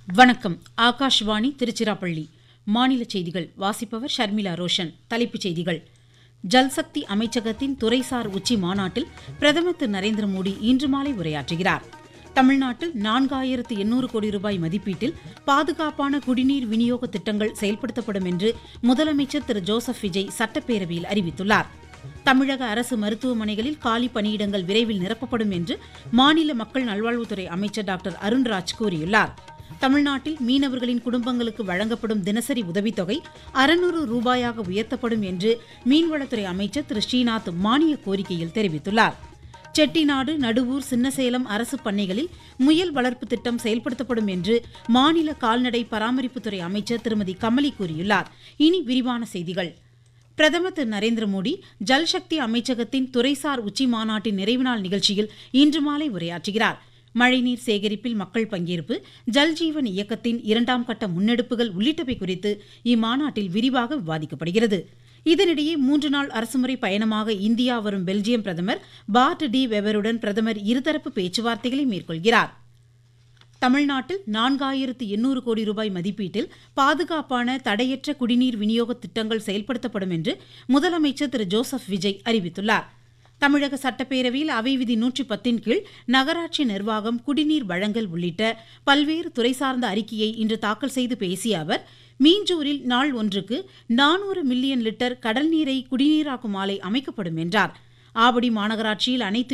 வணக்கம் ஆகாஷ்வாணி திருச்சிராப்பள்ளி மாநில செய்திகள் வாசிப்பவர் ஷர்மிளா ரோஷன் தலைப்புச் செய்திகள் ஜல்சக்தி அமைச்சகத்தின் துறைசார் உச்சி மாநாட்டில் பிரதமர் திரு நரேந்திர மோடி இன்று மாலை உரையாற்றுகிறார் தமிழ்நாட்டில் நான்காயிரத்து எண்ணூறு கோடி ரூபாய் மதிப்பீட்டில் பாதுகாப்பான குடிநீர் விநியோக திட்டங்கள் செயல்படுத்தப்படும் என்று முதலமைச்சர் திரு ஜோசப் விஜய் சட்டப்பேரவையில் அறிவித்துள்ளார் தமிழக அரசு மருத்துவமனைகளில் காலி பணியிடங்கள் விரைவில் நிரப்பப்படும் என்று மாநில மக்கள் நல்வாழ்வுத்துறை அமைச்சர் டாக்டர் அருண்ராஜ் கூறியுள்ளார் தமிழ்நாட்டில் மீனவர்களின் குடும்பங்களுக்கு வழங்கப்படும் தினசரி உதவித்தொகை அறுநூறு ரூபாயாக உயர்த்தப்படும் என்று மீன்வளத்துறை அமைச்சர் திரு ஸ்ரீநாத் மானிய கோரிக்கையில் தெரிவித்துள்ளார் செட்டிநாடு நடுவூர் சின்னசேலம் அரசு பண்ணைகளில் முயல் வளர்ப்பு திட்டம் செயல்படுத்தப்படும் என்று மாநில கால்நடை பராமரிப்புத்துறை அமைச்சர் திருமதி கமலி கூறியுள்ளார் இனி விரிவான செய்திகள் பிரதமர் திரு நரேந்திர மோடி ஜல்சக்தி அமைச்சகத்தின் துறைசார் உச்சி மாநாட்டின் நிறைவு நாள் நிகழ்ச்சியில் இன்று மாலை உரையாற்றுகிறார் மழைநீர் சேகரிப்பில் மக்கள் பங்கேற்பு ஜல்ஜீவன் இயக்கத்தின் இரண்டாம் கட்ட முன்னெடுப்புகள் உள்ளிட்டவை குறித்து இம்மாநாட்டில் விரிவாக விவாதிக்கப்படுகிறது இதனிடையே மூன்று நாள் அரசுமுறை பயணமாக இந்தியா வரும் பெல்ஜியம் பிரதமர் பார்ட் டி வெவருடன் பிரதமர் இருதரப்பு பேச்சுவார்த்தைகளை மேற்கொள்கிறார் தமிழ்நாட்டில் நான்காயிரத்து எண்ணூறு கோடி ரூபாய் மதிப்பீட்டில் பாதுகாப்பான தடையற்ற குடிநீர் விநியோக திட்டங்கள் செயல்படுத்தப்படும் என்று முதலமைச்சர் திரு ஜோசப் விஜய் அறிவித்துள்ளார் தமிழக சட்டப்பேரவையில் அவை விதி நூற்றி பத்தின் கீழ் நகராட்சி நிர்வாகம் குடிநீர் வழங்கல் உள்ளிட்ட பல்வேறு துறை சார்ந்த அறிக்கையை இன்று தாக்கல் செய்து பேசிய அவர் மீஞ்சூரில் நாள் ஒன்றுக்கு நானூறு மில்லியன் லிட்டர் கடல் நீரை குடிநீராக்கும் ஆலை அமைக்கப்படும் என்றார் ஆவடி மாநகராட்சியில் அனைத்து